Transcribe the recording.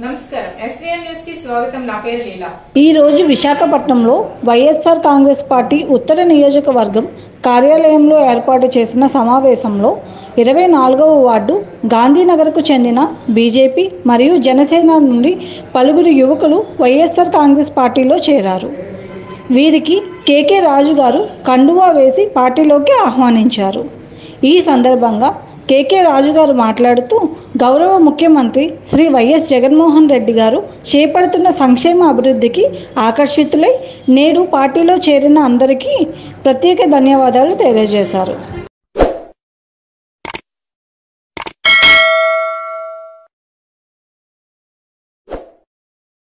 నమస్కారం SVM news కి స్వాగతం నా పేరు లీలా ఈ రోజు విశాఖపట్నంలో వైఎస్ఆర్ కాంగ్రెస్ పార్టీ ఉత్తర నియోజకవర్గం కార్యాలయంలో ఏర్పాటు చేసిన సమావేశంలో ఇరవై నాలుగవ వార్డు గాంధీనగర్కు చెందిన బీజేపీ మరియు జనసేన నుండి పలువురు యువకులు వైఎస్ఆర్ కాంగ్రెస్ పార్టీలో చేరారు వీరికి కేకే రాజు గారు కండువా వేసి పార్టీలోకి ఆహ్వానించారు ఈ సందర్భంగా కేకే రాజు గారు మాట్లాడుతూ గౌరవ ముఖ్యమంత్రి శ్రీ వైఎస్ జగన్మోహన్ రెడ్డి గారు చేపడుతున్న సంక్షేమ అభివృద్ధికి ఆకర్షితులై నేడు పార్టీలో చేరిన అందరికీ ప్రత్యేక ధన్యవాదాలు తెలియజేశారు